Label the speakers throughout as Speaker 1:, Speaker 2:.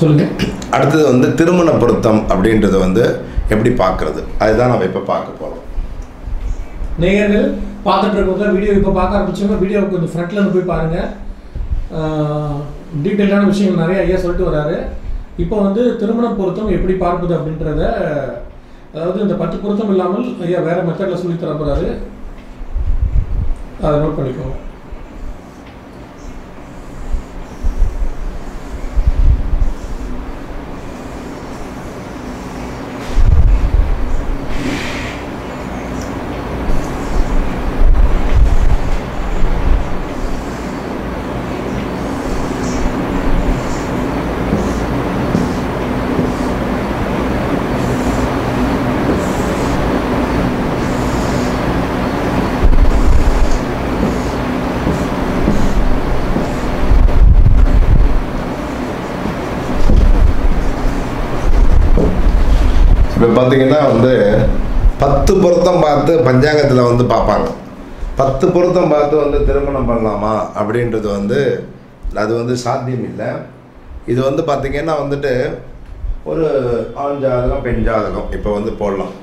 Speaker 1: சொல்லுங்க
Speaker 2: அடுத்தது வந்து திருமண பொருத்தம் அப்படின்றது வந்து எப்படி பார்க்கறது அதுதான் நம்ம இப்போ பார்க்க போகிறோம்
Speaker 1: நேயர்கள் பார்த்துட்டு இருக்கவங்க வீடியோ இப்போ பார்க்க ஆரம்பிச்சவங்க வீடியோ கொஞ்சம் ஃப்ரண்ட்ல இருந்து போய் பாருங்க டீட்டெயிலான விஷயங்கள் நிறைய ஐயா சொல்லிட்டு வராரு இப்போ வந்து திருமண பொருத்தம் எப்படி பார்ப்பது அப்படின்றத அதாவது இந்த பத்து பொருத்தம் இல்லாமல் ஐயா வேற மெத்தட்ல சொல்லி தர போறாரு அதை நோட் பண்ணிக்கோங்க
Speaker 2: இப்போ பார்த்தீங்கன்னா வந்து பத்து பொருத்தம் பார்த்து பஞ்சாங்கத்தில் வந்து பார்ப்பாங்க பத்து பொருத்தம் பார்த்து வந்து திருமணம் பண்ணலாமா அப்படின்றது வந்து அது வந்து சாத்தியம் இல்லை இது வந்து பார்த்தீங்கன்னா வந்துட்டு ஒரு ஆண் ஜாதகம் பெண் ஜாதகம் இப்போ வந்து போடலாம்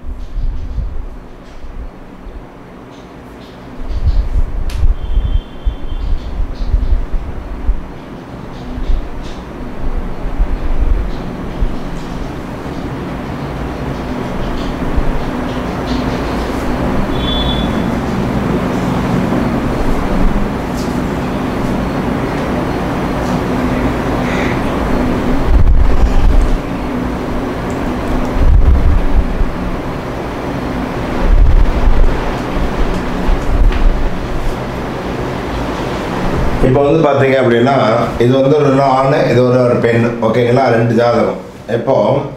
Speaker 2: இப்போ வந்து பார்த்தீங்க அப்படின்னா இது வந்து ஒரு ஆண் இது ஒரு ஒரு பெண் ஓகேங்களா ரெண்டு ஜாதகம் இப்போ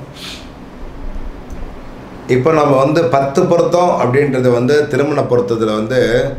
Speaker 2: இப்போ நம்ம வந்து பத்து பொருத்தம் அப்படின்றது வந்து திருமண பொருத்தத்தில் வந்து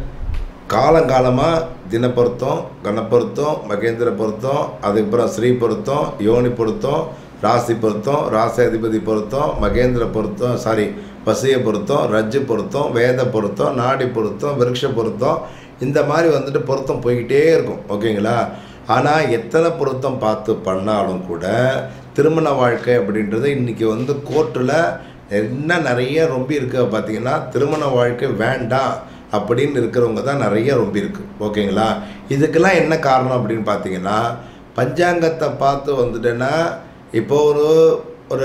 Speaker 2: காலங்காலமாக தின பொருத்தம் கணப்பொருத்தம் மகேந்திர பொருத்தம் அதுக்கப்புறம் ஸ்ரீ பொருத்தம் யோனி பொருத்தம் ராசி பொருத்தம் ராசி அதிபதி பொருத்தம் மகேந்திர பொருத்தம் சாரி வசிய பொருத்தம் ரஜ்ஜு பொருத்தம் வேத பொருத்தம் நாடி பொருத்தம் விருட்ச பொருத்தம் இந்த மாதிரி வந்துட்டு பொருத்தம் போய்கிட்டே இருக்கும் ஓகேங்களா ஆனால் எத்தனை பொருத்தம் பார்த்து பண்ணாலும் கூட திருமண வாழ்க்கை அப்படின்றது இன்றைக்கி வந்து கோர்ட்டில் என்ன நிறைய ரொம்ப இருக்கு பார்த்தீங்கன்னா திருமண வாழ்க்கை வேண்டாம் அப்படின்னு இருக்கிறவங்க தான் நிறைய ரொம்ப இருக்கு ஓகேங்களா இதுக்கெல்லாம் என்ன காரணம் அப்படின்னு பார்த்தீங்கன்னா பஞ்சாங்கத்தை பார்த்து வந்துட்டேன்னா இப்போ ஒரு ஒரு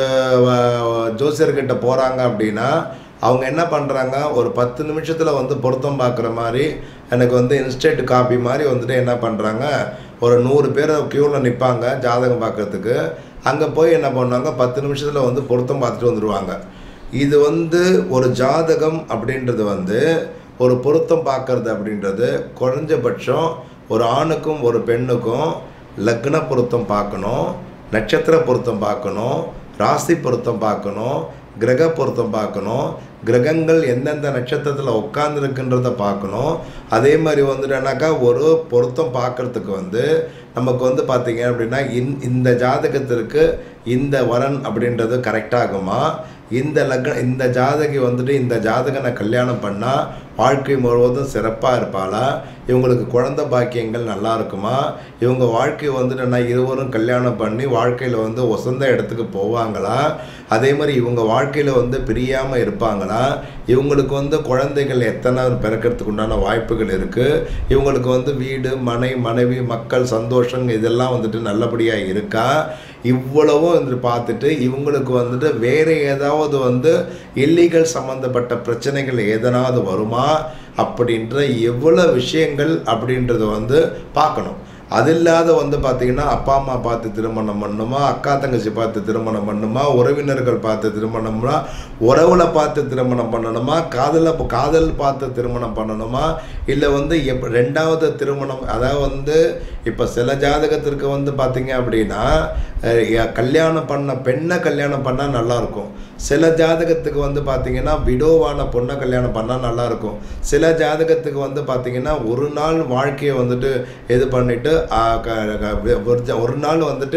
Speaker 2: வ- ஜோசியர்கிட்ட போகிறாங்க அப்படின்னா அவங்க என்ன பண்ணுறாங்க ஒரு பத்து நிமிஷத்தில் வந்து பொருத்தம் பார்க்குற மாதிரி எனக்கு வந்து இன்ஸ்டன்ட் காப்பி மாதிரி வந்துட்டு என்ன பண்ணுறாங்க ஒரு நூறு பேர் க்யூவில் நிற்பாங்க ஜாதகம் பார்க்கறதுக்கு அங்கே போய் என்ன பண்ணுவாங்க பத்து நிமிஷத்தில் வந்து பொருத்தம் பார்த்துட்டு வந்துடுவாங்க இது வந்து ஒரு ஜாதகம் அப்படின்றது வந்து ஒரு பொருத்தம் பார்க்கறது அப்படின்றது குறைஞ்சபட்சம் ஒரு ஆணுக்கும் ஒரு பெண்ணுக்கும் லக்ன பொருத்தம் பார்க்கணும் நட்சத்திர பொருத்தம் பார்க்கணும் ராசி பொருத்தம் பார்க்கணும் கிரக பொருத்தம் பார்க்கணும் கிரகங்கள் எந்தெந்த நட்சத்திரத்தில் உட்காந்துருக்குன்றத பார்க்கணும் அதே மாதிரி வந்துட்டேனாக்கா ஒரு பொருத்தம் பார்க்கறதுக்கு வந்து நமக்கு வந்து பார்த்தீங்க அப்படின்னா இந் இந்த ஜாதகத்திற்கு இந்த வரன் அப்படின்றது கரெக்டாகுமா இந்த லக்ன இந்த ஜாதகி வந்துட்டு இந்த ஜாதகனை கல்யாணம் பண்ணால் வாழ்க்கை முழுவதும் சிறப்பாக இருப்பாளா இவங்களுக்கு குழந்தை பாக்கியங்கள் நல்லா இருக்குமா இவங்க வாழ்க்கை வந்துட்டு நான் இருவரும் கல்யாணம் பண்ணி வாழ்க்கையில் வந்து உசந்த இடத்துக்கு போவாங்களா அதே மாதிரி இவங்க வாழ்க்கையில் வந்து பிரியாமல் இருப்பாங்களா இவங்களுக்கு வந்து குழந்தைகள் எத்தனை பிறக்கிறதுக்கு உண்டான வாய்ப்புகள் இருக்குது இவங்களுக்கு வந்து வீடு மனை மனைவி மக்கள் சந்தோஷம் இதெல்லாம் வந்துட்டு நல்லபடியாக இருக்கா இவ்வளவும் வந்துட்டு பார்த்துட்டு இவங்களுக்கு வந்துட்டு வேறு ஏதாவது வந்து இல்லீகல் சம்மந்தப்பட்ட பிரச்சனைகள் எதனாவது வருமா அப்படின்ற எவ்வளோ விஷயங்கள் அப்படின்றத வந்து பார்க்கணும் அது இல்லாத வந்து பார்த்தீங்கன்னா அப்பா அம்மா பார்த்து திருமணம் பண்ணணுமா அக்கா தங்கச்சி பார்த்து திருமணம் பண்ணணுமா உறவினர்கள் பார்த்து திருமணம்னா உறவுல பார்த்து திருமணம் பண்ணணுமா காதல காதல் பார்த்து திருமணம் பண்ணணுமா இல்லை வந்து எப் ரெண்டாவது திருமணம் அதாவது வந்து இப்போ சில ஜாதகத்திற்கு வந்து பார்த்தீங்க அப்படின்னா அஹ், ய- கல்யாணம் பண்ண பெண்ணை கல்யாணம் பண்ணால் நல்லாயிருக்கும் சில ஜாதகத்துக்கு வந்து பார்த்தீங்கன்னா விடோவான பொண்ணை கல்யாணம் பண்ணால் நல்லாயிருக்கும் சில ஜாதகத்துக்கு வந்து பார்த்தீங்கன்னா ஒரு நாள் வாழ்க்கையை வந்துட்டு இது பண்ணிட்டு ஆ, க- க- ஒரு ஜ- ஒரு நாள் வந்துட்டு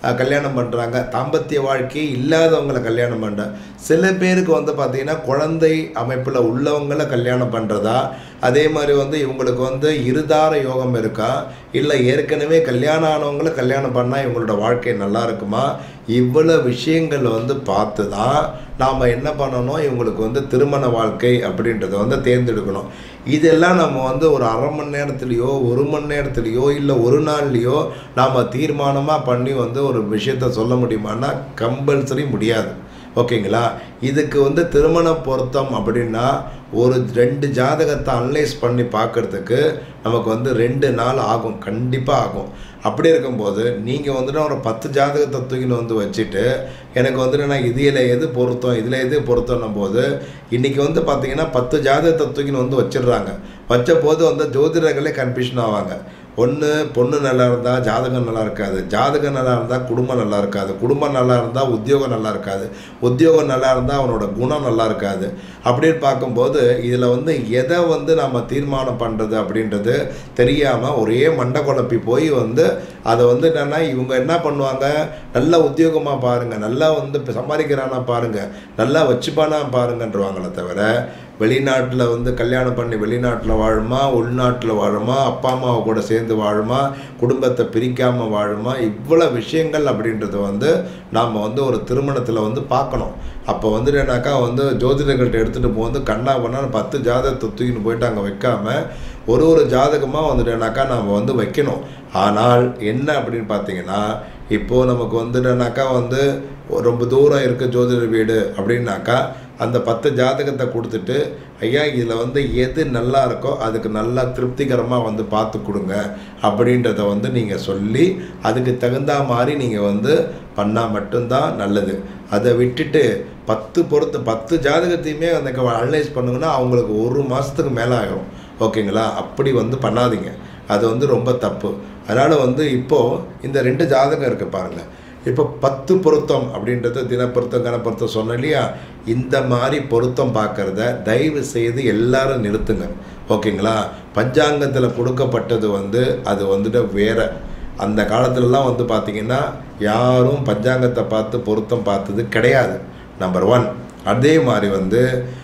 Speaker 2: அஹ், கல்யாணம் பண்ணுறாங்க தாம்பத்திய வாழ்க்கையே இல்லாதவங்களை கல்யாணம் பண்ணுற சில பேருக்கு வந்து பார்த்திங்கன்னா குழந்தை அமைப்பில் உள்ளவங்களை கல்யாணம் பண்ணுறதா அதே மாதிரி வந்து இவங்களுக்கு வந்து இருதார யோகம் இருக்கா இல்லை ஏற்கனவே கல்யாணம் ஆனவங்கள கல்யாணம் பண்ணால் இவங்களோட வாழ்க்கை நல்லா இருக்குமா இவ்வளோ விஷயங்கள் வந்து பார்த்து தான் நாம் என்ன பண்ணணும் இவங்களுக்கு வந்து திருமண வாழ்க்கை அப்படின்றத வந்து தேர்ந்தெடுக்கணும் இதெல்லாம் நம்ம வந்து ஒரு அரை மணி நேரத்துலேயோ ஒரு மணி நேரத்துலேயோ இல்லை ஒரு நாள்லேயோ நாம் தீர்மானமாக பண்ணி வந்து ஒரு விஷயத்த சொல்ல முடியுமான்னா கம்பல்சரி முடியாது ஓகேங்களா இதுக்கு வந்து திருமண பொருத்தம் அப்படின்னா ஒரு ரெண்டு ஜாதகத்தை அனலைஸ் பண்ணி பார்க்கறதுக்கு நமக்கு வந்து ரெண்டு நாள் ஆகும் கண்டிப்பாக ஆகும் அப்படி இருக்கும்போது நீங்கள் வந்துட்டு ஒரு பத்து ஜாதகத்தை தூக்கின்னு வந்து வச்சுட்டு எனக்கு வந்துட்டு நான் இதில் எது பொருத்தம் இதில் எது பொருத்தம்னும் போது இன்றைக்கி வந்து பார்த்தீங்கன்னா பத்து ஜாதகத்தை தூக்கின்னு வந்து வச்சிடுறாங்க வச்ச போது வந்து ஜோதிடர்களே கன்ஃபியூஷன் ஆவாங்க ஒன்று பொண்ணு நல்லா இருந்தால் ஜாதகம் நல்லா இருக்காது ஜாதகம் நல்லா இருந்தால் குடும்பம் நல்லா இருக்காது குடும்பம் நல்லா இருந்தால் உத்தியோகம் நல்லா இருக்காது உத்தியோகம் நல்லா இருந்தால் அவனோட குணம் நல்லா இருக்காது அப்படின்னு பார்க்கும்போது இதில் வந்து எதை வந்து நம்ம தீர்மானம் பண்ணுறது அப்படின்றது தெரியாமல் ஒரே மண்டை குழப்பி போய் வந்து அதை வந்து என்னென்னா இவங்க என்ன பண்ணுவாங்க நல்ல உத்தியோகமாக பாருங்கள் நல்லா வந்து இப்ப சம்பாதிக்கிறானா பாருங்கள் நல்லா வச்சுப்பானா பாருங்கன்றவாங்களே தவிர வெளிநாட்டில் வந்து கல்யாணம் பண்ணி வெளிநாட்டில் வாழுமா உள்நாட்டில் வாழுமா அப்பா அம்மாவை கூட சேர்ந்து வாழுமா குடும்பத்தை பிரிக்காமல் வாழுமா இவ்வளோ விஷயங்கள் அப்படின்றத வந்து நாம் வந்து ஒரு திருமணத்தில் வந்து பார்க்கணும் அப்போ வந்து என்னன்னாக்கா வந்து ஜோதிடர்கள்ட்ட எடுத்துகிட்டு போய் வந்து கண்ணா பண்ணா பத்து ஜாதகத்தை தூக்கின்னு போயிட்டு அங்கே வைக்காம ஒரு ஒரு ஜாதகமாக வந்துட்டேனாக்கா நாம் வந்து வைக்கணும் ஆனால் என்ன அப்படின்னு பார்த்தீங்கன்னா இப்போது நமக்கு வந்துட்டேனாக்கா வந்து ரொம்ப தூரம் இருக்க ஜோதிடர் வீடு அப்படின்னாக்கா அந்த பத்து ஜாதகத்தை கொடுத்துட்டு ஐயா இதில் வந்து எது நல்லா இருக்கோ அதுக்கு நல்லா திருப்திகரமாக வந்து பார்த்து கொடுங்க அப்படின்றத வந்து நீங்கள் சொல்லி அதுக்கு தகுந்த மாதிரி நீங்கள் வந்து பண்ணால் மட்டும்தான் நல்லது அதை விட்டுட்டு பத்து பொறுத்து பத்து ஜாதகத்தையுமே அந்த அனலைஸ் பண்ணுங்கன்னா அவங்களுக்கு ஒரு மாதத்துக்கு மேலே ஆகும் ஓகேங்களா அப்படி வந்து பண்ணாதீங்க அது வந்து ரொம்ப தப்பு அதனால் வந்து இப்போது இந்த ரெண்டு ஜாதகம் இருக்குது பாருங்கள் இப்போ பத்து பொருத்தம் அப்படின்றது தினப்பொருத்தம் கனப்பொருத்தம் சொன்னேன் இல்லையா இந்த மாதிரி பொருத்தம் பார்க்குறத தயவு செய்து எல்லாரும் நிறுத்துங்க ஓகேங்களா பஞ்சாங்கத்தில் கொடுக்கப்பட்டது வந்து அது வந்துட்டு வேற அந்த காலத்துலலாம் வந்து பார்த்திங்கன்னா யாரும் பஞ்சாங்கத்தை பார்த்து பொருத்தம் பார்த்தது கிடையாது நம்பர் ஒன் அதே மாதிரி வந்து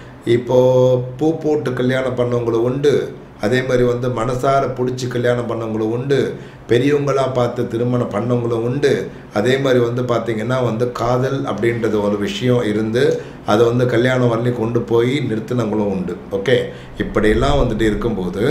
Speaker 2: இப்போது பூ போட்டு கல்யாணம் பண்ணவங்களும் உண்டு அதே மாதிரி வந்து மனசார பிடிச்சி கல்யாணம் பண்ணவங்களும் உண்டு பெரியவங்களாக பார்த்து திருமணம் பண்ணவங்களும் உண்டு அதே மாதிரி வந்து பார்த்திங்கன்னா வந்து காதல் அப்படின்றது ஒரு விஷயம் இருந்து அதை வந்து கல்யாணம் வரலையும் கொண்டு போய் நிறுத்தினவங்களும் உண்டு ஓகே இப்படியெல்லாம் வந்துட்டு இருக்கும்போது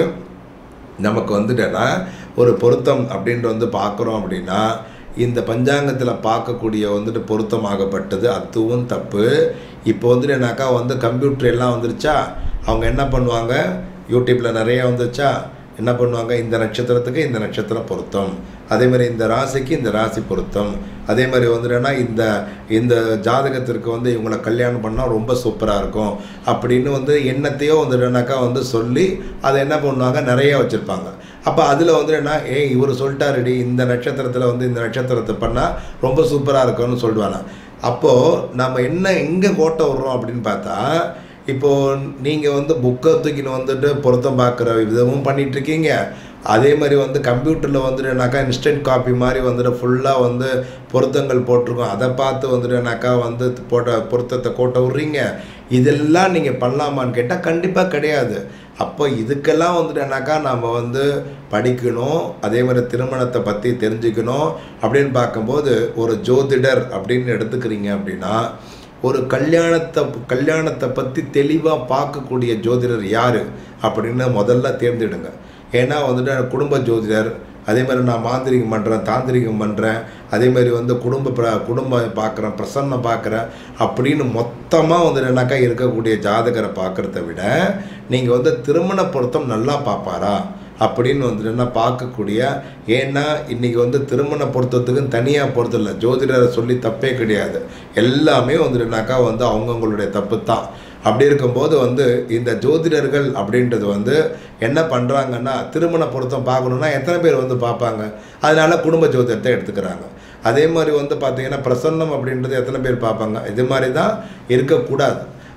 Speaker 2: நமக்கு வந்துட்டேன்னா ஒரு பொருத்தம் அப்படின்ட்டு வந்து பார்க்குறோம் அப்படின்னா இந்த பஞ்சாங்கத்தில் பார்க்கக்கூடிய வந்துட்டு பொருத்தமாகப்பட்டது அதுவும் தப்பு இப்போ வந்துட்டு என்னாக்கா வந்து கம்ப்யூட்டர் எல்லாம் வந்துருச்சா அவங்க என்ன பண்ணுவாங்க யூடியூப்பில் நிறைய வந்துச்சா என்ன பண்ணுவாங்க இந்த நட்சத்திரத்துக்கு இந்த நட்சத்திரம் பொருத்தம் அதே மாதிரி இந்த ராசிக்கு இந்த ராசி பொருத்தம் அதே மாதிரி வந்துட்டுன்னா இந்த இந்த ஜாதகத்திற்கு வந்து இவங்களை கல்யாணம் பண்ணால் ரொம்ப சூப்பராக இருக்கும் அப்படின்னு வந்து என்னத்தையோ வந்துட்டுனாக்கா வந்து சொல்லி அதை என்ன பண்ணுவாங்க நிறைய வச்சுருப்பாங்க அப்போ அதில் வந்து என்ன ஏய் இவர் சொல்லிட்டாருடி இந்த நட்சத்திரத்தில் வந்து இந்த நட்சத்திரத்தை பண்ணால் ரொம்ப சூப்பராக இருக்கும்னு சொல்லுவாங்க அப்போது நம்ம என்ன எங்கே கோட்டை விடுறோம் அப்படின்னு பார்த்தா இப்போது நீங்கள் வந்து புக்கை தூக்கின்னு வந்துட்டு பொருத்தம் பார்க்குற விதமும் பண்ணிகிட்ருக்கீங்க அதே மாதிரி வந்து கம்ப்யூட்டரில் வந்துட்டுனாக்கா இன்ஸ்டன்ட் காப்பி மாதிரி வந்துட்டு ஃபுல்லாக வந்து பொருத்தங்கள் போட்டிருக்கோம் அதை பார்த்து வந்துட்டுனாக்கா வந்து போட்ட பொருத்தத்தை கோட்டை விட்றீங்க இதெல்லாம் நீங்கள் பண்ணலாமான்னு கேட்டால் கண்டிப்பாக கிடையாது அப்போ இதுக்கெல்லாம் வந்துட்டுனாக்கா நம்ம வந்து படிக்கணும் அதே மாதிரி திருமணத்தை பற்றி தெரிஞ்சுக்கணும் அப்படின்னு பார்க்கும்போது ஒரு ஜோதிடர் அப்படின்னு எடுத்துக்கிறீங்க அப்படின்னா ஒரு கல்யாணத்தை கல்யாணத்தை பற்றி தெளிவாக பார்க்கக்கூடிய ஜோதிடர் யார் அப்படின்னு முதல்ல தேர்ந்தெடுங்க ஏன்னா வந்துட்டு குடும்ப ஜோதிடர் அதே மாதிரி நான் மாந்திரிகம் பண்ணுறேன் தாந்திரிகம் பண்ணுறேன் அதே மாதிரி வந்து குடும்ப பிர குடும்பம் பார்க்குறேன் பிரசன்னம் பார்க்குறேன் அப்படின்னு மொத்தமாக வந்துட்டுனாக்கா இருக்கக்கூடிய ஜாதகரை பார்க்குறத விட நீங்கள் வந்து திருமண பொருத்தம் நல்லா பார்ப்பாரா அப்படின்னு வந்துட்டுன்னா பார்க்கக்கூடிய ஏன்னா இன்றைக்கி வந்து திருமண பொருத்தத்துக்குன்னு தனியாக பொறுத்தல ஜோதிடரை சொல்லி தப்பே கிடையாது எல்லாமே வந்துட்டுனாக்கா வந்து அவங்கவுங்களுடைய தப்பு தான் அப்படி இருக்கும்போது வந்து இந்த ஜோதிடர்கள் அப்படின்றது வந்து என்ன பண்ணுறாங்கன்னா திருமண பொருத்தம் பார்க்கணுன்னா எத்தனை பேர் வந்து பார்ப்பாங்க அதனால குடும்ப ஜோதிடத்தை எடுத்துக்கிறாங்க அதே மாதிரி வந்து பார்த்தீங்கன்னா பிரசன்னம் அப்படின்றது எத்தனை பேர் பார்ப்பாங்க இது மாதிரி தான் இருக்கக்கூடாது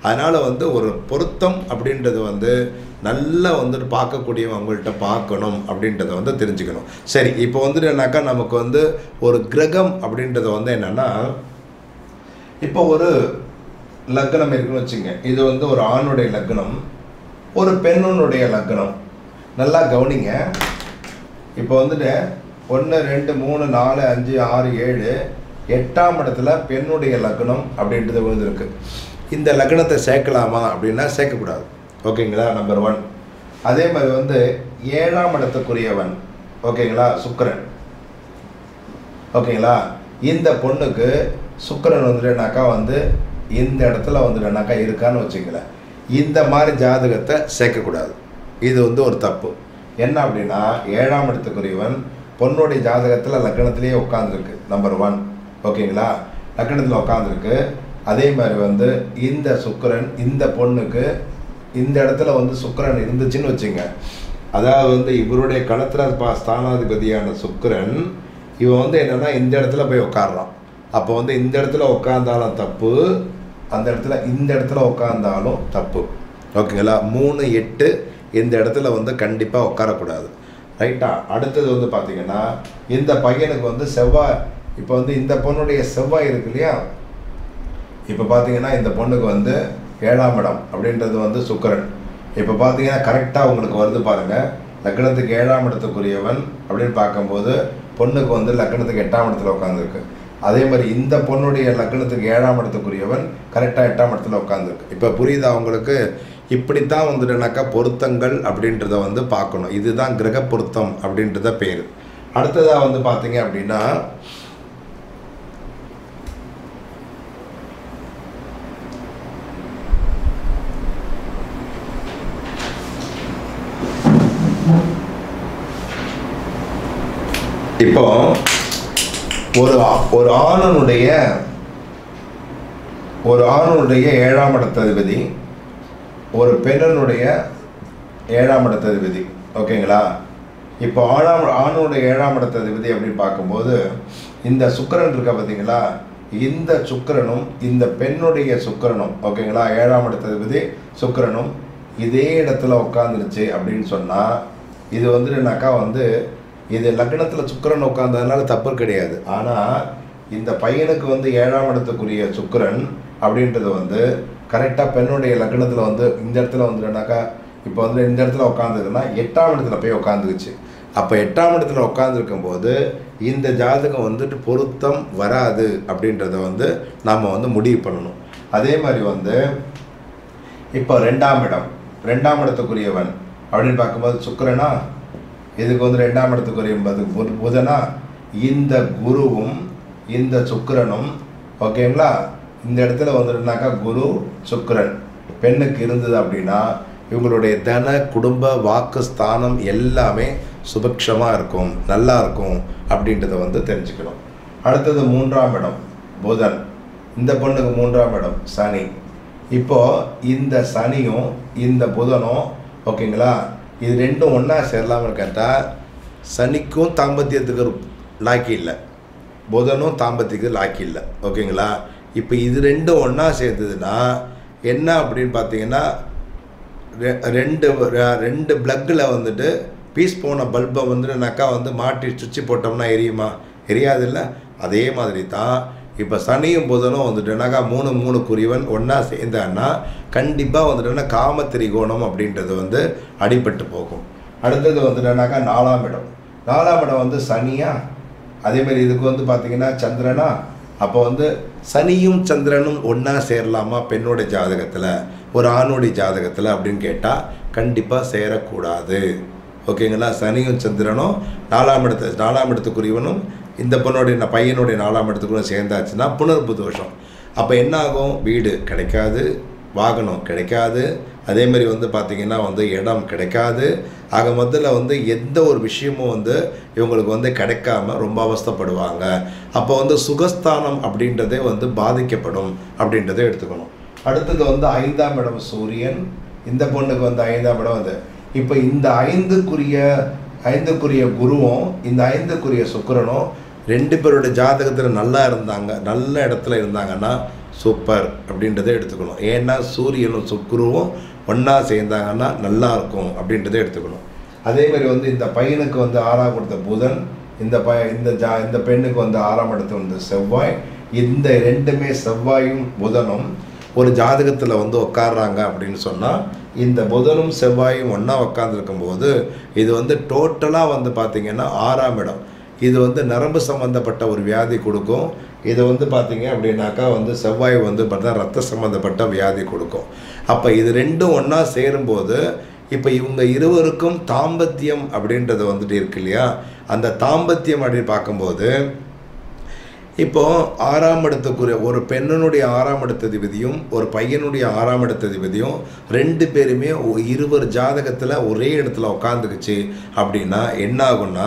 Speaker 2: அதனால் வந்து ஒரு பொருத்தம் அப்படின்றது வந்து நல்லா வந்துட்டு பார்க்கக்கூடியவங்கள்ட்ட பார்க்கணும் அப்படின்றத வந்து தெரிஞ்சுக்கணும் சரி இப்போ வந்துட்டு என்னன்னாக்கா நமக்கு வந்து ஒரு கிரகம் அப்படின்றது வந்து என்னென்னா இப்போ ஒரு லக்னம் இருக்குன்னு வச்சுங்க இது வந்து ஒரு ஆணுடைய லக்னம் ஒரு பெண்ணுடைய லக்னம் நல்லா கவனிங்க இப்போ வந்துட்டு ஒன்று ரெண்டு மூணு நாலு அஞ்சு ஆறு ஏழு எட்டாம் இடத்துல பெண்ணுடைய லக்னம் அப்படின்றது விழுந்திருக்கு இந்த லக்னத்தை சேர்க்கலாமா அப்படின்னா சேர்க்கக்கூடாது ஓகேங்களா நம்பர் ஒன் அதே மாதிரி வந்து ஏழாம் இடத்துக்குரியவன் ஓகேங்களா சுக்கிரன் ஓகேங்களா இந்த பொண்ணுக்கு சுக்கிரன் வந்துட்டுனாக்கா வந்து இந்த இடத்துல வந்துட்டுனாக்கா இருக்கான்னு வச்சுங்களேன் இந்த மாதிரி ஜாதகத்தை சேர்க்கக்கூடாது இது வந்து ஒரு தப்பு என்ன அப்படின்னா ஏழாம் இடத்துக்குரியவன் பொண்ணுடைய ஜாதகத்தில் லக்னத்திலேயே உட்காந்துருக்கு நம்பர் ஒன் ஓகேங்களா லக்னத்தில் உட்காந்துருக்கு அதே மாதிரி வந்து இந்த சுக்கிரன் இந்த பொண்ணுக்கு இந்த இடத்துல வந்து சுக்கிரன் இருந்துச்சுன்னு வச்சுங்க அதாவது வந்து இவருடைய களத்திர பா ஸ்தானாதிபதியான சுக்கிரன் இவன் வந்து என்னன்னா இந்த இடத்துல போய் உட்கார்றான் அப்போ வந்து இந்த இடத்துல உட்காந்தாலும் தப்பு அந்த இடத்துல இந்த இடத்துல உட்காந்தாலும் தப்பு ஓகேங்களா மூணு எட்டு இந்த இடத்துல வந்து கண்டிப்பாக உட்காரக்கூடாது ரைட்டா அடுத்தது வந்து பார்த்தீங்கன்னா இந்த பையனுக்கு வந்து செவ்வாய் இப்போ வந்து இந்த பொண்ணுடைய செவ்வாய் இருக்கு இல்லையா இப்போ பார்த்தீங்கன்னா இந்த பொண்ணுக்கு வந்து ஏழாம் இடம் அப்படின்றது வந்து சுக்கிரன் இப்போ பார்த்தீங்கன்னா கரெக்டாக உங்களுக்கு வருது பாருங்கள் லக்னத்துக்கு ஏழாம் இடத்துக்குரியவன் அப்படின்னு பார்க்கும்போது பொண்ணுக்கு வந்து லக்னத்துக்கு எட்டாம் இடத்துல உட்காந்துருக்கு அதே மாதிரி இந்த பொண்ணுடைய லக்னத்துக்கு ஏழாம் இடத்துக்குரியவன் கரெக்டாக எட்டாம் இடத்துல உட்காந்துருக்கு இப்போ புரியுதா உங்களுக்கு இப்படித்தான் வந்துட்டுனாக்கா பொருத்தங்கள் அப்படின்றத வந்து பார்க்கணும் இதுதான் கிரக பொருத்தம் அப்படின்றத பேர் அடுத்ததாக வந்து பார்த்தீங்க அப்படின்னா இப்போ ஒரு ஆ- ஒரு ஆணனுடைய ஒரு ஆணுடைய ஏழாம் இடத்ததிபதி ஒரு பெண்ணனுடைய ஏழாம் இடத்ததிபதி ஓகேங்களா இப்போ ஆணாம் ஆணுடைய ஏழாம் இடத்ததிபதி அப்படின்னு பார்க்கும்போது இந்த சுக்கிரன் இருக்க பார்த்தீங்களா இந்த சுக்கிரனும் இந்த பெண்ணுடைய சுக்கிரனும் ஓகேங்களா ஏழாம் இடத்ததிபதி சுக்கிரனும் இதே இடத்துல உட்காந்துருச்சு அப்படின்னு சொன்னால் இது வந்துட்டுனாக்கா வந்து இது லக்னத்தில் சுக்கிரன் உட்காந்ததுனால தப்பு கிடையாது ஆனால் இந்த பையனுக்கு வந்து ஏழாம் இடத்துக்குரிய சுக்கிரன் அப்படின்றது வந்து கரெக்டாக பெண்ணுடைய லக்னத்தில் வந்து இந்த இடத்துல வந்துட்டுனாக்கா இப்போ வந்து இந்த இடத்துல உட்காந்துருக்குன்னா எட்டாம் இடத்துல போய் உட்காந்துக்குச்சு அப்போ எட்டாம் இடத்துல உட்காந்துருக்கும் போது இந்த ஜாதகம் வந்துட்டு பொருத்தம் வராது அப்படின்றத வந்து நாம் வந்து முடிவு பண்ணணும் அதே மாதிரி வந்து இப்போ ரெண்டாம் இடம் ரெண்டாம் இடத்துக்குரியவன் அப்படின்னு பார்க்கும்போது சுக்கிரனா இதுக்கு வந்து ரெண்டாம் இடத்துக்குரிய பது- புத- புதனா இந்த குருவும் இந்த சுக்கிரனும் ஓகேங்களா இந்த இடத்துல வந்துட்டுனாக்கா குரு சுக்கிரன் பெண்ணுக்கு இருந்தது அப்படின்னா இவங்களுடைய தன குடும்ப வாக்கு ஸ்தானம் எல்லாமே சுபக்ஷமாக இருக்கும் நல்லா இருக்கும் அப்படின்றத வந்து தெரிஞ்சுக்கணும் அடுத்தது மூன்றாம் இடம் புதன் இந்த பொண்ணுக்கு மூன்றாம் இடம் சனி இப்போ இந்த சனியும் இந்த புதனும் ஓகேங்களா இது ரெண்டும் ஒன்றா சேரலாம்னு கேட்டால் சனிக்கும் தாம்பத்தியத்துக்கு ஒரு லாக்கி இல்லை புதனும் தாம்பத்தியத்துக்கு லாக்கி இல்லை ஓகேங்களா இப்போ இது ரெண்டும் ஒன்றா சேர்ந்ததுன்னா என்ன அப்படின்னு பார்த்தீங்கன்னா ரெ- ரெண்டு ர- ரெண்டு ப்ளக்கில் வந்துட்டு பீஸ் போன பல்பை வந்துட்டுனாக்கா வந்து மாட்டி சுவிட்ச் போட்டோம்னா எரியுமா எரியாதுல்ல அதே மாதிரி தான் இப்போ சனியும் புதனும் வந்துட்டுனாக்கா மூணு மூணு குறிவன் ஒன்றா சேர்ந்தான்னா கண்டிப்பாக வந்துட்டுனா காம திரிகோணம் அப்படின்றது வந்து அடிபட்டு போகும் அடுத்தது வந்துட்டுனாக்கா நாலாம் இடம் நாலாம் இடம் வந்து சனியா அதேமாரி இதுக்கு வந்து பார்த்தீங்கன்னா சந்திரனா அப்போ வந்து சனியும் சந்திரனும் ஒன்றா சேரலாமா பெண்ணோட ஜாதகத்தில் ஒரு ஆணுடைய ஜாதகத்தில் அப்படின்னு கேட்டால் கண்டிப்பாக சேரக்கூடாது ஓகேங்களா சனியும் சந்திரனும் நாலாம் இடத்து நாலாம் இடத்துக்குரியவனும் இந்த பொண்ணுடைய ந- பையனுடைய நாலாம் இடத்துக்குள்ள சேர்ந்தாச்சுன்னா புனர்பு தோஷம் அப்போ என்ன ஆகும் வீடு கிடைக்காது வாகனம் கிடைக்காது அதே மாதிரி வந்து பார்த்திங்கன்னா வந்து இடம் கிடைக்காது ஆக முதல்ல வந்து எந்த ஒரு விஷயமும் வந்து இவங்களுக்கு வந்து கிடைக்காம ரொம்ப அவஸ்தைப்படுவாங்க அப்போ வந்து சுகஸ்தானம் அப்படின்றதே வந்து பாதிக்கப்படும் அப்படின்றதை எடுத்துக்கணும் அடுத்தது வந்து ஐந்தாம் இடம் சூரியன் இந்த பொண்ணுக்கு வந்து ஐந்தாம் இடம் வந்து இப்போ இந்த ஐந்துக்குரிய ஐந்துக்குரிய குருவும் இந்த ஐந்துக்குரிய சுக்கிரனும் ரெண்டு பேரோட ஜாதகத்தில் நல்லா இருந்தாங்க நல்ல இடத்துல இருந்தாங்கன்னா சூப்பர் அப்படின்றத எடுத்துக்கணும் ஏன்னா சூரியனும் சுக்குருவும் ஒன்றா சேர்ந்தாங்கன்னா நல்லா இருக்கும் அப்படின்றத எடுத்துக்கணும் அதே மாதிரி வந்து இந்த பையனுக்கு வந்து ஆறாம் கொடுத்த புதன் இந்த ப இந்த ஜா இந்த பெண்ணுக்கு வந்து ஆறாம் இடத்து வந்து செவ்வாய் இந்த ரெண்டுமே செவ்வாயும் புதனும் ஒரு ஜாதகத்தில் வந்து உட்கார்றாங்க அப்படின்னு சொன்னால் இந்த புதனும் செவ்வாயும் ஒன்றா உட்காந்துருக்கும் போது இது வந்து டோட்டலாக வந்து பார்த்திங்கன்னா ஆறாம் இடம் இது வந்து நரம்பு சம்மந்தப்பட்ட ஒரு வியாதி கொடுக்கும் இது வந்து பார்த்தீங்க அப்படின்னாக்கா வந்து செவ்வாய் வந்து பார்த்தா ரத்த சம்மந்தப்பட்ட வியாதி கொடுக்கும் அப்போ இது ரெண்டும் ஒன்றா சேரும்போது இப்போ இவங்க இருவருக்கும் தாம்பத்தியம் அப்படின்றது வந்துட்டு இருக்கு இல்லையா அந்த தாம்பத்தியம் அப்படின்னு பார்க்கும்போது இப்போ ஆறாம் இடத்துக்குரிய ஒரு பெண்ணனுடைய ஆறாம் இடத்ததிபதியும் ஒரு பையனுடைய ஆறாம் இடத்ததிபதியும் ரெண்டு பேருமே ஒ- இருவர் ஜாதகத்தில் ஒரே இடத்துல உட்காந்துக்குச்சு அப்படின்னா என்ன ஆகும்னா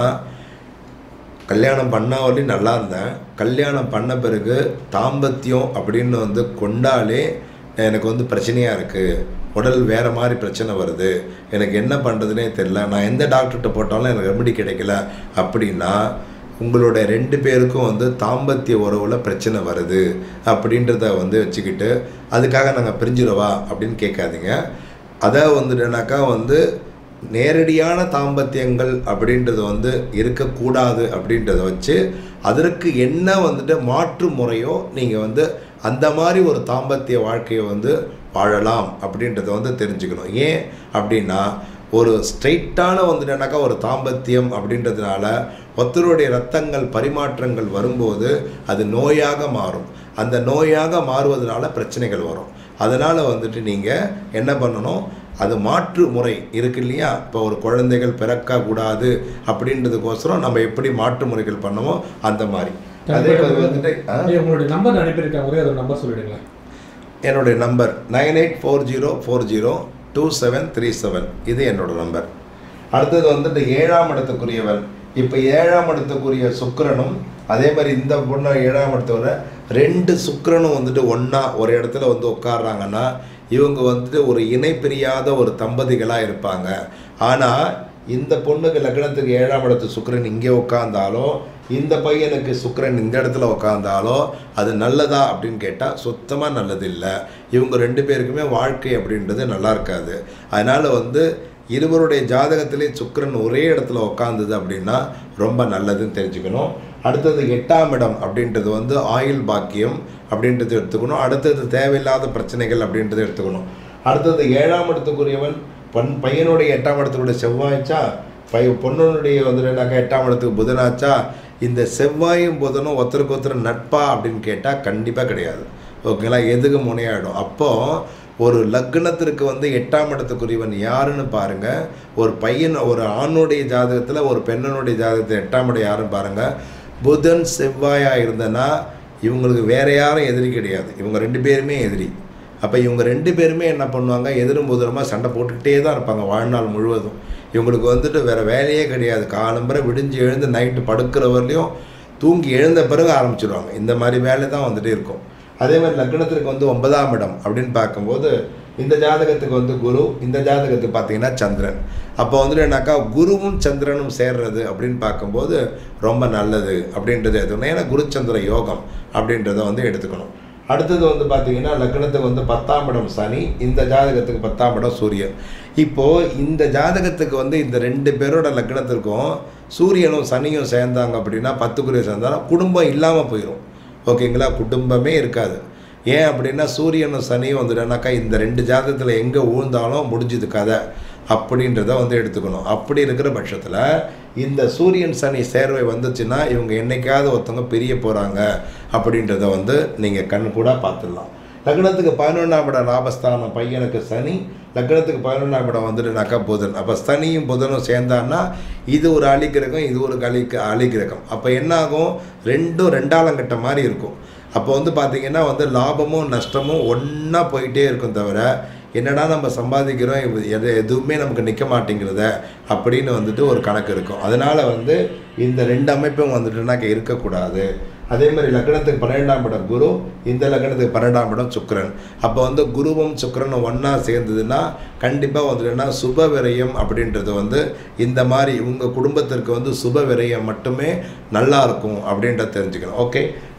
Speaker 2: கல்யாணம் பண்ண வரையும் நல்லா இருந்தேன் கல்யாணம் பண்ண பிறகு தாம்பத்தியம் அப்படின்னு வந்து கொண்டாலே எனக்கு வந்து பிரச்சனையாக இருக்குது உடல் வேறு மாதிரி பிரச்சனை வருது எனக்கு என்ன பண்ணுறதுனே தெரில நான் எந்த டாக்டர்கிட்ட போட்டாலும் எனக்கு ரெமெடி கிடைக்கல அப்படின்னா உங்களோட ரெண்டு பேருக்கும் வந்து தாம்பத்திய உறவில் பிரச்சனை வருது அப்படின்றத வந்து வச்சுக்கிட்டு அதுக்காக நாங்கள் பிரிஞ்சிடவா அப்படின்னு கேட்காதீங்க அதை வந்துட்டுனாக்கா வந்து நேரடியான தாம்பத்தியங்கள் அப்படின்றது வந்து இருக்கக்கூடாது அப்படின்றத வச்சு அதற்கு என்ன வந்துட்டு மாற்று முறையோ நீங்கள் வந்து அந்த மாதிரி ஒரு தாம்பத்திய வாழ்க்கையை வந்து வாழலாம் அப்படின்றத வந்து தெரிஞ்சுக்கணும் ஏன் அப்படின்னா ஒரு ஸ்ட்ரைட்டான வந்துட்டுனாக்கா ஒரு தாம்பத்தியம் அப்படின்றதுனால ஒருத்தருடைய ரத்தங்கள் பரிமாற்றங்கள் வரும்போது அது நோயாக மாறும் அந்த நோயாக மாறுவதனால பிரச்சனைகள் வரும் அதனால் வந்துட்டு நீங்கள் என்ன பண்ணணும் அது மாற்று முறை இருக்கு இல்லையா இப்போ ஒரு குழந்தைகள் பிறக்கக்கூடாது அப்படின்றதுக்கோசரம் நம்ம எப்படி மாற்று முறைகள் பண்ணமோ அந்த மாதிரி அதே மாதிரி வந்துட்டு ஆ?
Speaker 1: ஐயா, உங்களுடைய நம்பர் அனுப்பியிருக்காங்க ஒரே அதோட நம்பர் சொல்லிடுங்களேன்
Speaker 2: என்னுடைய number nine eight four zero four zero two seven three seven இது என்னோட நம்பர் அடுத்தது வந்துட்டு ஏழாம் இடத்துக்குரியவன் இப்போ ஏழாம் இடத்துக்குரிய சுக்கிரனும் அதே மாதிரி இந்த பொண்ணு ஏழாம் இடத்தோட ரெண்டு சுக்கிரனும் வந்துட்டு ஒன்றா ஒரு இடத்துல வந்து உட்கார்றாங்கன்னா இவங்க வந்துட்டு ஒரு இணை பிரியாத ஒரு தம்பதிகளாக இருப்பாங்க ஆனால் இந்த பொண்ணுக்கு லக்னத்துக்கு ஏழாம் இடத்து சுக்கிரன் இங்கே உட்காந்தாலோ இந்த பையனுக்கு சுக்கிரன் இந்த இடத்துல உட்காந்தாலோ அது நல்லதா அப்படின்னு கேட்டால் சுத்தமாக நல்லது இல்லை இவங்க ரெண்டு பேருக்குமே வாழ்க்கை அப்படின்றது நல்லா இருக்காது அதனால் வந்து இருவருடைய ஜாதகத்திலே சுக்கிரன் ஒரே இடத்துல உட்காந்தது அப்படின்னா ரொம்ப நல்லதுன்னு தெரிஞ்சுக்கணும் அடுத்தது எட்டாம் இடம் அப்படின்றது வந்து ஆயுள் பாக்கியம் அப்படின்றது எடுத்துக்கணும் அடுத்தது தேவையில்லாத பிரச்சனைகள் அப்படின்றத எடுத்துக்கணும் அடுத்தது ஏழாம் இடத்துக்குரியவன் பன் பையனுடைய எட்டாம் இடத்துக்குடைய செவ்வாய்ச்சா பை பொண்ணுடைய வந்துட்டாக்கா எட்டாம் இடத்துக்கு புதனாச்சா இந்த செவ்வாயும் புதனும் ஒருத்தருக்கு ஒருத்தர் நட்பா அப்படின்னு கேட்டால் கண்டிப்பாக கிடையாது ஓகேங்களா எதுக்கு முனையாயிடும் அப்போது ஒரு லக்னத்திற்கு வந்து எட்டாம் இடத்துக்குரியவன் யாருன்னு பாருங்க ஒரு பையன் ஒரு ஆணுடைய ஜாதகத்தில் ஒரு பெண்ணனுடைய ஜாதகத்தில் எட்டாம் இடம் யாருன்னு பாருங்க புதன் செவ்வாயாக இருந்தனா இவங்களுக்கு வேற யாரும் எதிரி கிடையாது இவங்க ரெண்டு பேருமே எதிரி அப்போ இவங்க ரெண்டு பேருமே என்ன பண்ணுவாங்க எதிரும் புதிரமாக சண்டை போட்டுக்கிட்டே தான் இருப்பாங்க வாழ்நாள் முழுவதும் இவங்களுக்கு வந்துட்டு வேறு வேலையே கிடையாது காலம்பரை விடிஞ்சு எழுந்து நைட்டு படுக்கிற வரலையும் தூங்கி எழுந்த பிறகு ஆரம்பிச்சிடுவாங்க இந்த மாதிரி வேலை தான் வந்துட்டு இருக்கும் அதே மாதிரி லக்னத்திற்கு வந்து ஒன்பதாம் இடம் அப்படின்னு பார்க்கும்போது இந்த ஜாதகத்துக்கு வந்து குரு இந்த ஜாதகத்துக்கு பார்த்தீங்கன்னா சந்திரன் அப்போ வந்துட்டு என்னக்கா குருவும் சந்திரனும் சேர்றது அப்படின்னு பார்க்கும்போது ரொம்ப நல்லது அப்படின்றது எடுத்துக்கணும் ஏன்னா குரு சந்திர யோகம் அப்படின்றத வந்து எடுத்துக்கணும் அடுத்தது வந்து பார்த்தீங்கன்னா லக்னத்துக்கு வந்து பத்தாம் இடம் சனி இந்த ஜாதகத்துக்கு பத்தாம் இடம் சூரியன் இப்போது இந்த ஜாதகத்துக்கு வந்து இந்த ரெண்டு பேரோட லக்னத்திற்கும் சூரியனும் சனியும் சேர்ந்தாங்க அப்படின்னா பத்துக்குரிய சேர்ந்தாலும் குடும்பம் இல்லாமல் போயிடும் ஓகேங்களா குடும்பமே இருக்காது ஏன் அப்படின்னா சூரியனும் சனியும் வந்துட்டானாக்கா இந்த ரெண்டு ஜாதகத்தில் எங்கே ஊழ்ந்தாலும் முடிஞ்சுது கதை அப்படின்றத வந்து எடுத்துக்கணும் அப்படி இருக்கிற பட்சத்தில் இந்த சூரியன் சனி சேர்வை வந்துச்சுன்னா இவங்க என்னைக்காவது ஒருத்தவங்க பிரிய போகிறாங்க அப்படின்றத வந்து நீங்கள் கண் கூட பார்த்துடலாம் லக்னத்துக்கு பதினொன்றாம் இடம் லாபஸ்தானம் பையனுக்கு சனி லக்னத்துக்கு பதினொன்றாம் இடம் வந்துட்டுனாக்கா புதன் அப்போ சனியும் புதனும் சேர்ந்தான்னா இது ஒரு அலிக்கிரகம் இது ஒரு அலி அலிக்கிரகம் அப்போ என்ன ஆகும் ரெண்டும் ரெண்டாலங்கட்ட மாதிரி இருக்கும் அப்போ வந்து பார்த்திங்கன்னா வந்து லாபமும் நஷ்டமும் ஒன்றா போயிட்டே இருக்கும் தவிர என்னடா நம்ம சம்பாதிக்கிறோம் இது எது எதுவுமே நமக்கு நிற்க மாட்டேங்கிறத அப்படின்னு வந்துட்டு ஒரு கணக்கு இருக்கும் அதனால் வந்து இந்த ரெண்டு அமைப்பும் வந்துட்டுனாக்க இருக்கக்கூடாது அதே மாதிரி லக்னத்துக்கு பன்னிரெண்டாம் இடம் குரு இந்த லக்னத்துக்கு பன்னெண்டாம் இடம் சுக்கிரன் அப்போ வந்து குருவும் சுக்கிரனும் ஒன்றா சேர்ந்ததுன்னா கண்டிப்பாக வந்துட்டுன்னா சுப விரயம் அப்படின்றது வந்து இந்த மாதிரி உங்கள் குடும்பத்திற்கு வந்து சுப விரயம் மட்டுமே நல்லா இருக்கும் அப்படின்றத தெரிஞ்சுக்கணும் ஓகே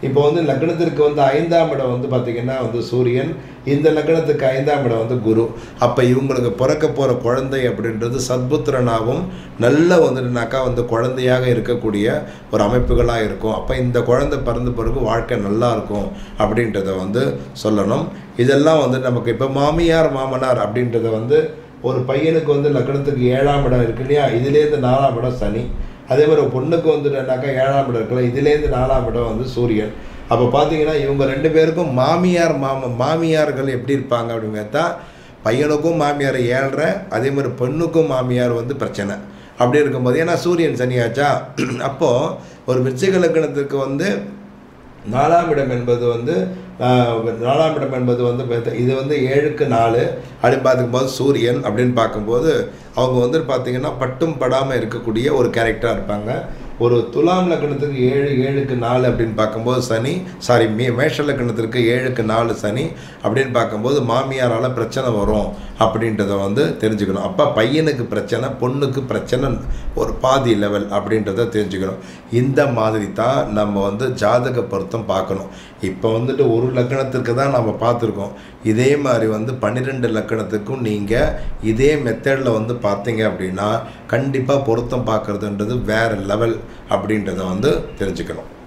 Speaker 2: இப்போ வந்து லக்னத்திற்கு வந்து ஐந்தாம் இடம் வந்து பார்த்திங்கன்னா வந்து சூரியன் இந்த லக்னத்துக்கு ஐந்தாம் இடம் வந்து குரு அப்போ இவங்களுக்கு பிறக்க போகிற குழந்தை அப்படின்றது சத்புத்திரனாகவும் நல்ல வந்துட்டுனாக்கா வந்து குழந்தையாக இருக்கக்கூடிய ஒரு அமைப்புகளாக இருக்கும் அப்போ இந்த குழந்தை பிறந்த பிறகு வாழ்க்கை நல்லா இருக்கும் அப்படின்றத வந்து சொல்லணும் இதெல்லாம் வந்து நமக்கு இப்போ மாமியார் மாமனார் அப்படின்றத வந்து ஒரு பையனுக்கு வந்து லக்னத்துக்கு ஏழாம் இடம் இருக்கு இல்லையா இதுலேருந்து நாலாம் இடம் சனி அதே மாதிரி ஒரு பொண்ணுக்கு வந்துட்டுனாக்கா ஏழாம் இடம் இருக்குல்ல இதுலேருந்து நாலாம் இடம் வந்து சூரியன் அப்போ பார்த்தீங்கன்னா இவங்க ரெண்டு பேருக்கும் மாமியார் மாம மாமியார்கள் எப்படி இருப்பாங்க அப்படின்னு பார்த்தா பையனுக்கும் மாமியார் ஏழ்ரை அதே மாதிரி பெண்ணுக்கும் மாமியார் வந்து பிரச்சனை அப்படி இருக்கும்போது ஏன்னா சூரியன் சனியாச்சா அப்போது ஒரு விருச்சிக லக்னத்துக்கு வந்து நாலாம் இடம் என்பது வந்து ஆஹ், நாலாம் இடம் என்பது வந்து பார்த்த- இது வந்து ஏழுக்கு நாலு அப்படின்னு பார்க்கும்போது சூரியன் அப்படின்னு பார்க்கும்போது அவங்க வந்து பார்த்தீங்கன்னா பட்டும் படாமல் இருக்கக்கூடிய ஒரு கேரக்டராக இருப்பாங்க ஒரு துலாம் லக்னத்துக்கு ஏழு ஏழுக்கு நாலு அப்படின்னு பார்க்கும்போது சனி சாரி மே மேஷ லக்னத்திற்கு ஏழுக்கு நாலு சனி அப்படின்னு பார்க்கும்போது மாமியாரால் பிரச்சனை வரும் அப்படின்றத வந்து தெரிஞ்சுக்கணும் அப்போ பையனுக்கு பிரச்சனை பொண்ணுக்கு பிரச்சனை ஒரு பாதி லெவல் அப்படின்றத தெரிஞ்சுக்கணும் இந்த மாதிரி தான் நம்ம வந்து ஜாதக பொருத்தம் பார்க்கணும் இப்போ வந்துட்டு ஒரு லக்கணத்திற்கு தான் நம்ம பார்த்துருக்கோம் இதே மாதிரி வந்து பன்னிரெண்டு லக்கணத்துக்கும் நீங்கள் இதே மெத்தடில் வந்து பார்த்தீங்க அப்படின்னா கண்டிப்பாக பொருத்தம் பார்க்குறதுன்றது வேறு லெவல் அப்படின்றத வந்து தெரிஞ்சுக்கணும்